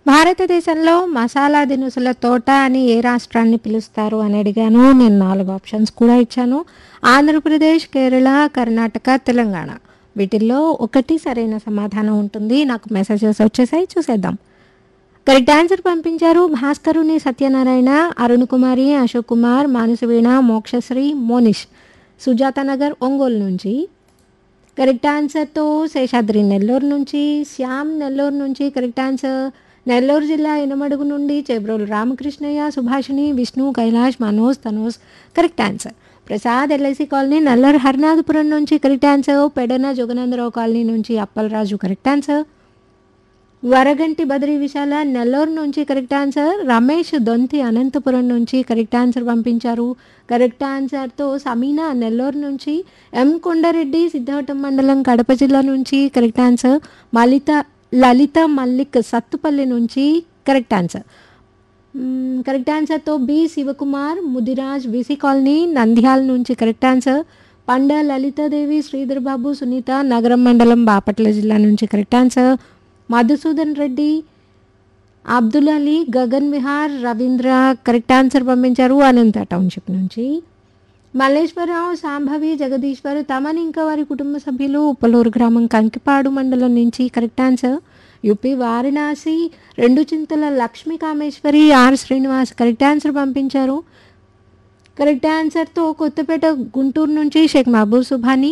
భారతదేశంలో మసాలా దినుసుల తోట అని ఏ రాష్ట్రాన్ని పిలుస్తారు అని అడిగాను నేను నాలుగు ఆప్షన్స్ కూడా ఇచ్చాను ఆంధ్రప్రదేశ్ కేరళ కర్ణాటక తెలంగాణ వీటిల్లో ఒకటి సరైన సమాధానం ఉంటుంది నాకు మెసేజెస్ వచ్చేసాయి చూసేద్దాం కరెక్ట్ ఆన్సర్ పంపించారు భాస్కరుని సత్యనారాయణ అరుణ్ కుమారి అశోక్ కుమార్ మానసవీణ మోక్షశ్రీ మోనిష్ సుజాత నగర్ ఒంగోలు నుంచి కరెక్ట్ ఆన్సర్తో శేషాద్రి నెల్లూరు నుంచి శ్యామ్ నెల్లూరు నుంచి కరెక్ట్ ఆన్సర్ నెల్లూరు జిల్లా ఇనమడుగు నుండి Chebrolu Ramakrishnaiah Subhashini Vishnu Kailash Manoj Tanoj correct answer Prasad LIC colony Nallur Harinathapuram నుంచి correct answer Pedana Jaganandarao colony నుంచి అప్పలరాజు కరెక్ట్ ఆన్సర్ వరగంటి బద్రి విశాల నెల్లూరు నుంచి కరెక్ట్ ఆన్సర్ రమేష్ దొంతి అనంతపురం నుంచి కరెక్ట్ ఆన్సర్ పంపించారు కరెక్ట్ ఆన్సర్తో సమీనా నెల్లూరు నుంచి ఎం కొండారెడ్డి సిద్ధావటం మండలం కడప జిల్లా నుంచి కరెక్ట్ ఆన్సర్ మలిత లలిత మల్లిక్ సత్తుపల్లి నుంచి కరెక్ట్ ఆన్సర్ మ్మ్, కరెక్ట్ ఆన్సర్తో B Sivakumar Mudiraj BC colony Nandyala నుంచి కరెక్ట్ ఆన్సర్ పండ లలితాదేవి శ్రీధర్ బాబు సునీత నగరం మండలం బాపట్ల జిల్లా నుంచి correct answer Madhusudan Reddy Abdul Ali Gagan Vihar Ravindra correct answer పంపించారు అనంత టౌన్షిప్ నుంచి మల్లేశ్వరరావు సాంభవి జగదీశ్వర్ తమన్ ఇంకా వారి కుటుంబ సభ్యులు ఉప్పలూరు గ్రామం కంకిపాడు మండలం నుంచి కరెక్ట్ ఆన్సర్ యూపీ వారణాసి రెండు Chintala Lakshmi Kameswari R Srinivas correct answer పంపించారు కరెక్ట్ ఆన్సర్తో కొత్తపేట గుంటూరు నుంచి షేక్ మహబూబ్ సుభానీ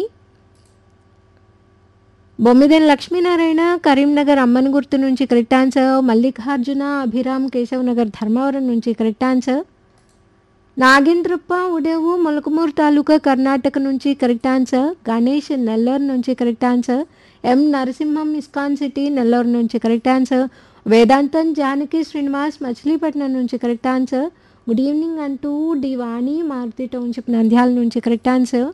బొమ్మిదేని లక్ష్మీనారాయణ కరీంనగర్ అమ్మన్ గుర్తు నుంచి కరెక్ట్ ఆన్సర్ మల్లికార్జున అభిరామ్ కేశవ్ నగర్ ధర్మవరం నుంచి కరెక్ట్ ఆన్సర్ నాగేంద్రప్ప ఉడేవు మొలకమూరు తాలూకా కర్ణాటక నుంచి కరెక్ట్ ఆన్సర్ గణేష్ నెల్లూరు నుంచి correct answer M Narasimham ISKCON city Nellore నుంచి కరెక్ట్ ఆన్సర్ వేదాంతం జానకి శ్రీనివాస్ మచిలీపట్నం నుంచి కరెక్ట్ ఆన్సర్ గుడ్ ఈవినింగ్ అంటూ డి వాణి మారుతి టౌన్షిప్ నంద్యాల నుంచి కరెక్ట్ ఆన్సర్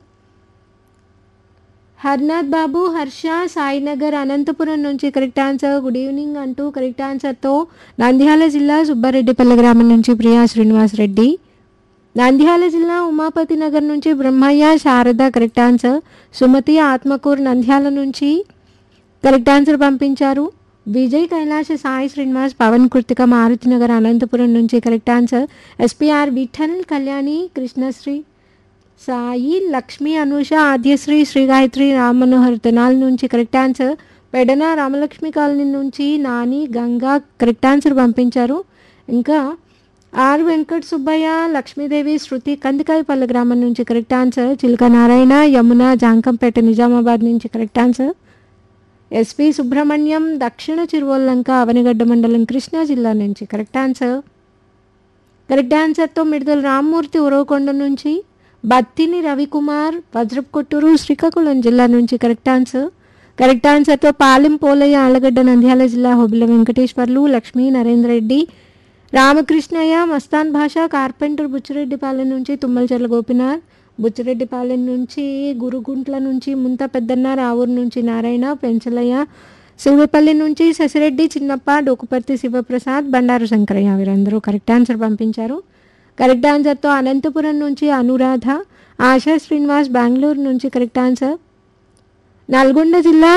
హర్నాథ్ బాబు హర్ష సాయినగర్ అనంతపురం నుంచి కరెక్ట్ ఆన్సర్ గుడ్ ఈవినింగ్ అంటూ కరెక్ట్ ఆన్సర్తో నంద్యాల జిల్లా సుబ్బారెడ్డిపల్లి గ్రామం నుంచి ప్రియా శ్రీనివాస్ రెడ్డి నంద్యాల జిల్లా ఉమాపతి నగర్ నుంచి బ్రహ్మయ్య శారద కరెక్ట్ ఆన్సర్ సుమతి ఆత్మకూరు నంద్యాల నుంచి కరెక్ట్ ఆన్సర్ పంపించారు విజయ్ కైలాస సాయి శ్రీనివాస్ పవన్ కృతిక మారుతి నగర్ అనంతపురం నుంచి correct answer SPR Vittal Kalyani Krishnasri Sai Lakshmi Anusha Adyasri Sri Gayatri Ram Manohar Tenal నుంచి correct answer Pedana Ramalakshmi colony నుంచి నాని గంగా కరెక్ట్ ఆన్సర్ పంపించారు ఇంకా ఆర్ వెంకట్ సుబ్బయ్య లక్ష్మీదేవి శృతి కందికాయపల్లి గ్రామం నుంచి కరెక్ట్ ఆన్సర్ చిలుక నారాయణ యమున జాంకంపేట నిజామాబాద్ నుంచి కరెక్ట్ ఆన్సర్ ఎస్పి సుబ్రహ్మణ్యం దక్షిణ చిరువల్లంక అవనిగడ్డ మండలం కృష్ణా జిల్లా నుంచి కరెక్ట్ ఆన్సర్ కరెక్ట్ ఆన్సర్తో మిడతల రామ్మూర్తి ఉరవకొండ నుంచి బత్తిని రవికుమార్ వజ్రపు కొట్టూరు శ్రీకాకుళం జిల్లా నుంచి కరెక్ట్ ఆన్సర్ కరెక్ట్ ఆన్సర్తో పాలెం పోలయ్య ఆలగడ్డ నంద్యాల జిల్లా హొబిల వెంకటేశ్వర్లు లక్ష్మీ నరేంద్ర రెడ్డి రామకృష్ణయ్య మస్తాన్ భాష కార్పెంటర్ బుచ్చిరెడ్డిపాలెం నుంచి తుమ్మలచెర్ల గోపినాథ్ బుచ్చిరెడ్డిపాలెం నుంచి గురుగుంట్ల నుంచి ముంత పెద్దన్న రావూరు నుంచి నారాయణ పెంచలయ్య శివపల్లి నుంచి శశిరెడ్డి చిన్నప్ప డోకుపర్తి శివప్రసాద్ బండారు శంకరయ్య వీరందరూ కరెక్ట్ ఆన్సర్ పంపించారు కరెక్ట్ ఆన్సర్తో అనంతపురం నుంచి అనురాధ ఆశా శ్రీనివాస్ బెంగళూరు నుంచి కరెక్ట్ ఆన్సర్ నల్గొండ జిల్లా